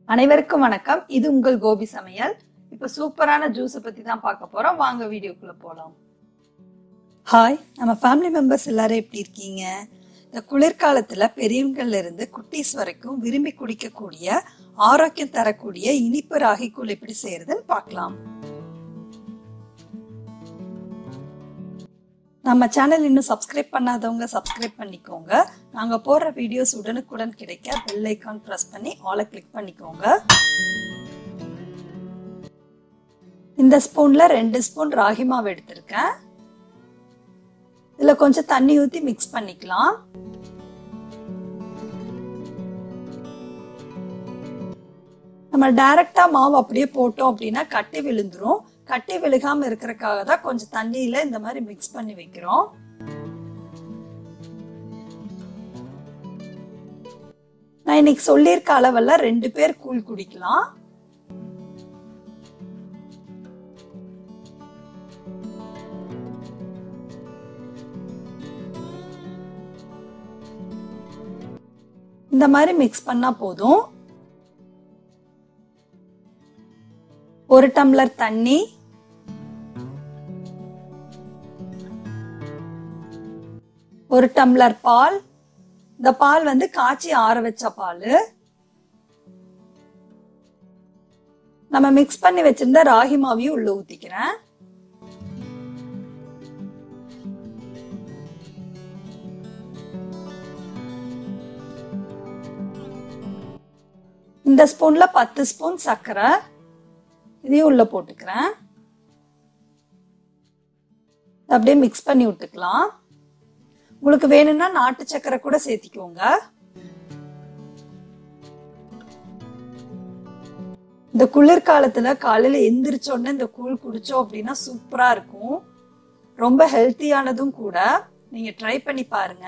அனைவருக்கும் வணக்கம் இது உங்கள் கோபி சமையல் இப்ப சூப்பரான ஜூஸை பத்தி தான் பார்க்க போறோம் வாங்க வீடியோக்குள்ள போலாம் ஹாய் நம்ம ஃபேமிலி மெம்பர்ஸ் எல்லாரும் எப்படி இருக்கீங்க இந்த குளிர்காலத்துல பெரியவங்கள்ல இருந்து குட்டீஸ் வரைக்கும் விரும்பி குடிக்கக்கூடிய ஆரோக்கியம் தரக்கூடிய இனிப்பு ராகி கூழ் எப்படி செய்யறதுன்னு பார்க்கலாம் நம்ம சேனல் இன்னும் சப்ஸ்கிரைப் பண்ணாதவங்க சப்ஸ்கிரைப் பண்ணிக்கோங்க நாங்க போடுற வீடியோஸ் உடனுக்குடன் கிடைக்க பெல் ஐக்கான் பிரஸ் பண்ணி ஆலை கிளிக் பண்ணிக்கோங்க இந்த ஸ்பூன்ல ரெண்டு ஸ்பூன் ராகி மாவு எடுத்திருக்கேன் இதுல கொஞ்சம் தண்ணி ஊத்தி மிக்ஸ் பண்ணிக்கலாம் நம்ம டைரக்டா மாவு அப்படியே போட்டோம் அப்படின்னா கட்டி விழுந்துரும் கட்டி விழுகாம இருக்கிறதுக்காக தான் கொஞ்சம் தண்ணியில இந்த மாதிரி மிக்ஸ் பண்ணி வைக்கிறோம் நான் இன்னைக்கு சொல்லியிருக்க அளவெல்லாம் ரெண்டு பேர் கூழ் குடிக்கலாம் இந்த மாதிரி மிக்ஸ் பண்ணா போதும் ஒரு டம்ளர் தண்ணி ஒரு டம்ளர் பால் இந்த பால் வந்து காய்ச்சி ஆற வச்ச பால் நம்ம மிக்ஸ் பண்ணி வச்சிருந்த ராகி மாவையும் உள்ள ஊத்திக்கிறேன் இந்த ஸ்பூன்ல பத்து ஸ்பூன் சர்க்கரை இதையும் உள்ள போட்டுக்கிறேன் அப்படியே மிக்ஸ் பண்ணி விட்டுக்கலாம் உங்களுக்கு வேணும்னா நாட்டு சக்கரை கூட சேர்த்திக்கோங்க இந்த குளிர்காலத்துல காலையில எந்திரிச்ச உடனே இந்த கூழ் குடிச்சோம் அப்படின்னா சூப்பரா இருக்கும் ரொம்ப ஹெல்த்தியானதும் கூட நீங்க ட்ரை பண்ணி பாருங்க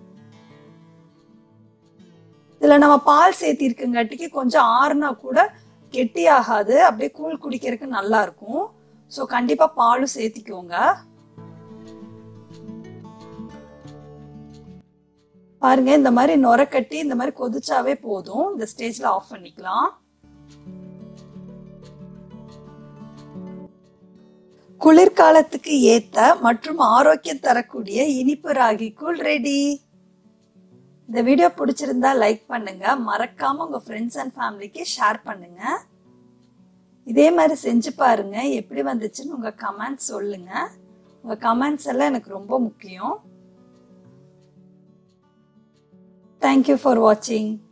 இதுல நம்ம பால் சேர்த்திருக்குங்காட்டிக்கு கொஞ்சம் ஆறுனா கூட கெட்டி ஆகாது அப்படியே கூழ் குடிக்கிறதுக்கு நல்லா இருக்கும் ஸோ கண்டிப்பா பாலும் சேர்த்திக்கோங்க பாருங்க இந்த மாதிரி நுர கட்டி இந்த மாதிரி கொதிச்சாவே போதும் இந்த ஸ்டேஜ்ல ஆஃப் பண்ணிக்கலாம் குளிர்காலத்துக்கு ஏத்த மற்றும் ஆரோக்கியம் தரக்கூடிய இனிப்பு ராகி கூழ் ரெடி இந்த வீடியோ பிடிச்சிருந்தா லைக் பண்ணுங்க மறக்காம உங்க ஃப்ரெண்ட்ஸ் அண்ட் ஃபேமிலிக்கு ஷேர் பண்ணுங்க இதே மாதிரி செஞ்சு பாருங்க எப்படி வந்துச்சுன்னு உங்க கமெண்ட்ஸ் சொல்லுங்க உங்க கமெண்ட்ஸ் எல்லாம் எனக்கு ரொம்ப முக்கியம் தேங்க்யூ ஃபார் வாட்சிங்